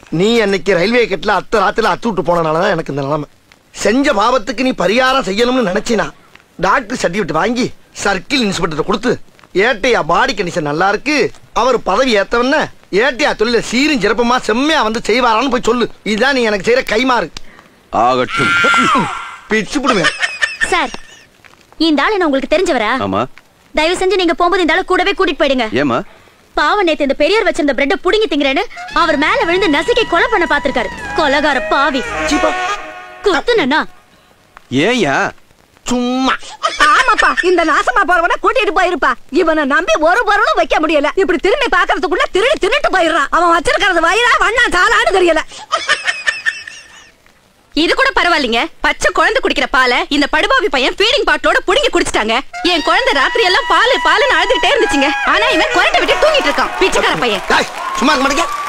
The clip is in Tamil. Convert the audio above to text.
நீ அன்னைக்கு ரயில்வே கட்டில அத்த ராத்திரில அத்து விட்டு போனனாலதான் எனக்கு இந்த நிலைமை செஞ்ச பாவத்துக்கு நீ பரிகாரம் செய்யணும்னு நினைச்சினா டாக்டர் சர்டிபிகேட் வாங்கி சர்க்கிள் இன்ஸ்பெக்டர் கொடுத்து ஏட்டையா பாடி கண்டிஷன் நல்லா இருக்கு அவர் பதவி ஏத்தவன ஏட்டையா தொழில சீரும் சிறப்புமா செம்மையா வந்து செய்வாரான்னு போய் சொல்லு இதுதான் நீ எனக்கு செய்யற கைமாறு ஆகட்டும் பிச்சு புடுவேன் சார் இந்த ஆளு நான் உங்களுக்கு தெரிஞ்சவரா ஆமா தயவு செஞ்சு நீங்க போகும்போது இந்த ஆளு கூடவே கூட்டிட்டு போயிடுங்க ஏமா பாவம் நேத்து இந்த பெரியவர் வச்சிருந்த பிரெட்ட புடுங்கி திங்கிறேன்னு அவர் மேல விழுந்து நசுக்கி கொலை பண்ண பாத்திருக்காரு கொலகார பாவி சீப்பா குத்துனா ஏயா சும்மா ஆமாப்பா இந்த நாசமா போறவன கூட்டிட்டு போயிருப்பா இவனை நம்பி ஒரு பொருளும் வைக்க முடியல இப்படி திரும்பி பாக்குறதுக்குள்ள திருடி திருட்டு போயிடுறான் அவன் வச்சிருக்கிறது வயிறா வண்ணா சாலான்னு தெரியல இது கூட பரவாயில்லைங்க பச்சை குழந்தை குடிக்கிற பாலை இந்த படுபாவி பையன் ஃபீடிங் பாட்டிலோட புடுங்கி குடிச்சிட்டாங்க என் குழந்தை ராத்திரி எல்லாம் பால் பாலுன்னு அழுதுகிட்டே இருந்துச்சுங்க ஆனா இவன் குரட்டை விட்டு தூங்கிட்டு இருக்கான் பிச்சைக்கார பையன் டேய், சும்மா இருக்க மாட்டேங்க